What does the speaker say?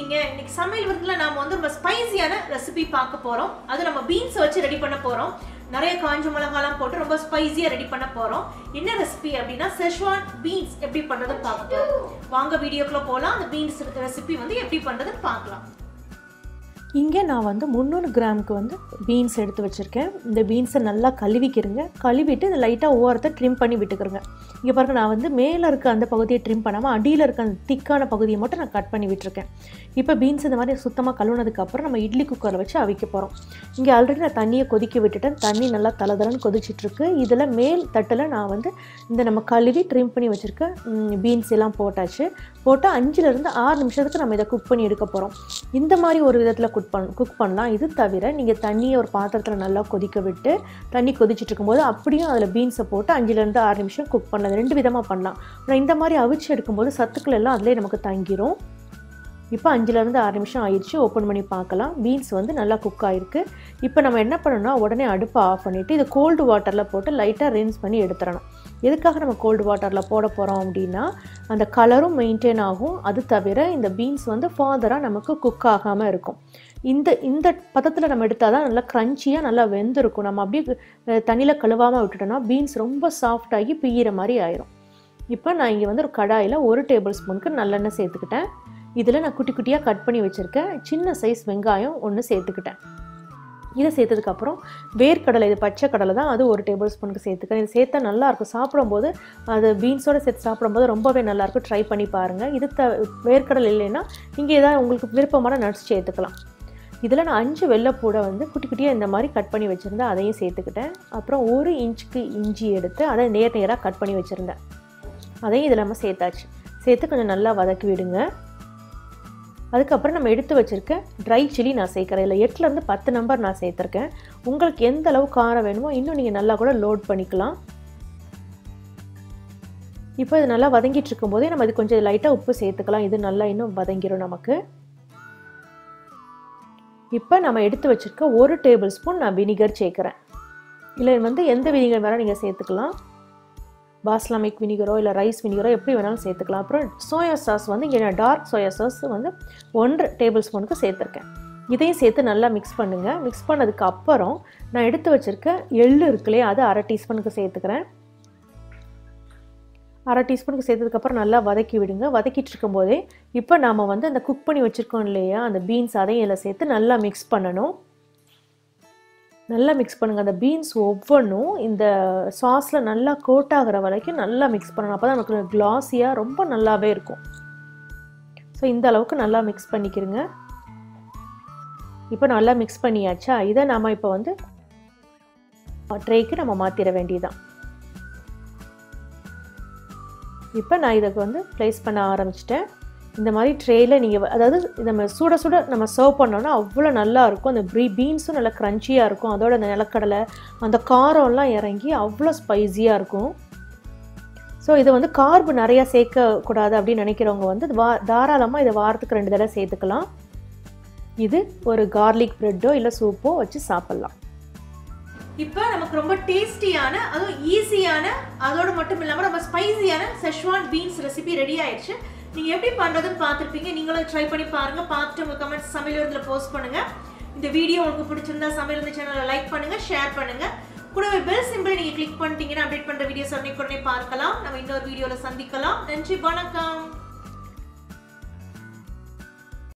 இருக்கீங்க இன்னைக்கு சமையல் விருந்தில் நாம வந்து ரொம்ப ஸ்பைசியான ரெசிபி பார்க்க போறோம் அது நம்ம பீன்ஸ் வச்சு ரெடி பண்ண போறோம் நிறைய காஞ்ச மிளகாலாம் போட்டு ரொம்ப ஸ்பைசியா ரெடி பண்ண போறோம் என்ன ரெசிபி அப்படின்னா செஷ்வான் பீன்ஸ் எப்படி பண்றதுன்னு பார்க்க போறோம் வாங்க வீடியோக்குள்ள போலாம் அந்த பீன்ஸ் ரெசிபி வந்து எப்படி பண்றதுன்னு பார்க்கலாம் இங்கே நான் வந்து முந்நூறு கிராமுக்கு வந்து பீன்ஸ் எடுத்து வச்சுருக்கேன் இந்த பீன்ஸை நல்லா கழுவிக்கிறங்க கழுவிட்டு இந்த லைட்டாக ஓரத்தை ட்ரிம் பண்ணி விட்டுக்கிறேங்க இங்கே பாருங்க நான் வந்து மேலே இருக்க அந்த பகுதியை ட்ரிம் பண்ணாமல் அடியில் இருக்க அந்த திக்கான பகுதியை மட்டும் நான் கட் பண்ணி விட்டுருக்கேன் இப்போ பீன்ஸ் இந்த மாதிரி சுத்தமாக கழுவுனதுக்கப்புறம் நம்ம இட்லி குக்கரில் வச்சு அவிக்க போகிறோம் இங்கே ஆல்ரெடி நான் தண்ணியை கொதிக்க விட்டுட்டேன் தண்ணி நல்லா தலதலன்னு கொதிச்சிட்ருக்கு இதில் மேல் தட்டில் நான் வந்து இந்த நம்ம கழுவி ட்ரிம் பண்ணி வச்சுருக்க பீன்ஸ் எல்லாம் போட்டாச்சு போட்டு அஞ்சுலேருந்து ஆறு நிமிஷத்துக்கு நம்ம இதை குக் பண்ணி எடுக்க போகிறோம் இந்த மாதிரி ஒரு விதத்தில் குக் பண் குக் பண்ணலாம் இது தவிர நீங்கள் தண்ணியை ஒரு பாத்திரத்தில் நல்லா கொதிக்க விட்டு தண்ணி கொதிச்சிட்டு இருக்கும்போது அப்படியும் அதில் பீன்ஸை போட்டு அஞ்சுலேருந்து ஆறு நிமிஷம் குக் பண்ணலாம் இது ரெண்டு விதமாக பண்ணலாம் ஆனால் இந்த மாதிரி அவிச்சு எடுக்கும்போது சத்துக்கள் எல்லாம் அதிலே நமக்கு தங்கிரும் இப்போ அஞ்சுலேருந்து ஆறு நிமிஷம் ஆயிடுச்சு ஓப்பன் பண்ணி பார்க்கலாம் பீன்ஸ் வந்து நல்லா குக் ஆகிருக்கு இப்போ நம்ம என்ன பண்ணணும்னா உடனே அடுப்பை ஆஃப் பண்ணிவிட்டு இது கோல்டு வாட்டரில் போட்டு லைட்டாக ரின்ஸ் பண்ணி எடுத்துடணும் எதுக்காக நம்ம கோல்டு வாட்டரில் போட போகிறோம் அப்படின்னா அந்த கலரும் மெயின்டைன் ஆகும் அது தவிர இந்த பீன்ஸ் வந்து ஃபாதராக நமக்கு குக் ஆகாமல் இருக்கும் இந்த இந்த பதத்தில் நம்ம எடுத்தால் தான் நல்லா க்ரன்ச்சியாக நல்லா வெந்திருக்கும் நம்ம அப்படியே தண்ணியில் கழுவாமல் விட்டுட்டோம்னா பீன்ஸ் ரொம்ப சாஃப்டாகி பிய்யிற மாதிரி ஆயிரும் இப்போ நான் இங்கே வந்து ஒரு கடாயில் ஒரு டேபிள் ஸ்பூனுக்கு நல்லெண்ணெய் சேர்த்துக்கிட்டேன் இதில் நான் குட்டி குட்டியாக கட் பண்ணி வச்சுருக்கேன் சின்ன சைஸ் வெங்காயம் ஒன்று சேர்த்துக்கிட்டேன் இதை சேர்த்ததுக்கப்புறம் வேர்க்கடலை இது பச்சை கடலை தான் அது ஒரு டேபிள் ஸ்பூனுக்கு சேர்த்துக்கிறேன் இது சேர்த்தா நல்லாயிருக்கும் சாப்பிடும்போது அது பீன்ஸோடு சேர்த்து சாப்பிடும்போது ரொம்பவே நல்லாயிருக்கும் ட்ரை பண்ணி பாருங்கள் இது த வேர்க்கடலை இல்லைன்னா நீங்கள் ஏதாவது உங்களுக்கு விருப்பமான நட்ஸ் சேர்த்துக்கலாம் இதில் நான் அஞ்சு வெள்ளைப்பூடை வந்து குட்டி குட்டியாக இந்த மாதிரி கட் பண்ணி வச்சுருந்தேன் அதையும் சேர்த்துக்கிட்டேன் அப்புறம் ஒரு இன்ச்சுக்கு இஞ்சி எடுத்து அதை நேர் நேராக கட் பண்ணி வச்சுருந்தேன் அதையும் இதில் நம்ம சேர்த்தாச்சு சேர்த்து கொஞ்சம் நல்லா வதக்கி விடுங்க அதுக்கப்புறம் நம்ம எடுத்து வச்சுருக்க ட்ரை சில்லி நான் சேர்க்குறேன் இல்லை எட்டுலேருந்து பத்து நம்பர் நான் சேர்த்துருக்கேன் உங்களுக்கு எந்த அளவு காரம் வேணுமோ இன்னும் நீங்கள் நல்லா கூட லோட் பண்ணிக்கலாம் இப்போ இது நல்லா வதங்கிட்டு இருக்கும்போதே நம்ம இது கொஞ்சம் லைட்டாக உப்பு சேர்த்துக்கலாம் இது நல்லா இன்னும் வதங்கிடும் நமக்கு இப்போ நம்ம எடுத்து வச்சுருக்க ஒரு டேபிள் ஸ்பூன் நான் வினிகர் சேர்க்குறேன் இல்லை வந்து எந்த வினிகர் வேணால் நீங்கள் சேர்த்துக்கலாம் பாஸ்லாமிக் வினிகரோ இல்லை ரைஸ் வினிகரோ எப்படி வேணாலும் சேர்த்துக்கலாம் அப்புறம் சோயா சாஸ் வந்து இங்கே நான் டார்க் சோயா சாஸ் வந்து ஒன்றரை டேபிள் ஸ்பூனுக்கு சேர்த்துருக்கேன் இதையும் சேர்த்து நல்லா மிக்ஸ் பண்ணுங்கள் மிக்ஸ் பண்ணதுக்கு அப்புறம் நான் எடுத்து வச்சுருக்க எள்ளு இருக்குல்லையே அது அரை டீஸ்பூனுக்கு சேர்த்துக்கிறேன் அரை டீஸ்பூனுக்கு சேர்த்ததுக்கப்புறம் நல்லா வதக்கி விடுங்க வதக்கிட்டு இருக்கும்போதே இப்போ நாம் வந்து அந்த குக் பண்ணி வச்சுருக்கோம் இல்லையா அந்த பீன்ஸ் அதையும் இதில் சேர்த்து நல்லா மிக்ஸ் பண்ணணும் நல்லா மிக்ஸ் பண்ணுங்கள் அந்த பீன்ஸ் ஒவ்வொன்றும் இந்த சாஸில் நல்லா கோட் ஆகிற வரைக்கும் நல்லா மிக்ஸ் பண்ணணும் அப்போ தான் நமக்கு கிளாஸியாக ரொம்ப நல்லாவே இருக்கும் ஸோ இந்த அளவுக்கு நல்லா மிக்ஸ் பண்ணிக்கிறங்க இப்போ நல்லா மிக்ஸ் பண்ணியாச்சா இதை நம்ம இப்போ வந்து ட்ரேக்கு நம்ம மாற்றிட வேண்டியதான் இப்போ நான் இதுக்கு வந்து ப்ளேஸ் பண்ண ஆரம்பிச்சிட்டேன் இந்த மாதிரி ட்ரேயில் நீங்கள் அதாவது நம்ம சுட சுட நம்ம சர்வ் பண்ணோன்னா அவ்வளோ நல்லா இருக்கும் அந்த ப்ரீ பீன்ஸும் நல்லா க்ரன்ச்சியாக இருக்கும் அதோட அந்த நிலக்கடலை அந்த காரம்லாம் இறங்கி அவ்வளோ ஸ்பைஸியாக இருக்கும் ஸோ இதை வந்து கார்பு நிறையா சேர்க்கக்கூடாது அப்படின்னு நினைக்கிறவங்க வந்து வா தாராளமாக இதை வாரத்துக்கு ரெண்டு தடவை சேர்த்துக்கலாம் இது ஒரு கார்லிக் ப்ரெட்டோ இல்லை சூப்போ வச்சு சாப்பிட்லாம் இப்போ நமக்கு ரொம்ப டேஸ்டியான அதுவும் ஈஸியான அதோட மட்டும் இல்லாமல் ரொம்ப ஸ்பைசியான செஷ்வான் பீன்ஸ் ரெசிபி ரெடி ஆயிடுச்சு நீங்கள் எப்படி பண்ணுறதுன்னு பார்த்துருப்பீங்க நீங்களும் ட்ரை பண்ணி பாருங்கள் பார்த்துட்டு உங்கள் கமெண்ட்ஸ் சமையல் விருந்தில் போஸ்ட் பண்ணுங்கள் இந்த வீடியோ உங்களுக்கு பிடிச்சிருந்தா சமையல் விருந்து சேனலை லைக் பண்ணுங்கள் ஷேர் பண்ணுங்கள் கூடவே பெல் சிம்பிளை நீங்கள் கிளிக் பண்ணிட்டீங்கன்னா அப்டேட் பண்ணுற வீடியோஸ் உடனே உடனே பார்க்கலாம் நம்ம இன்னொரு வீடியோவில் சந்திக்கலாம் நன்றி வணக்கம்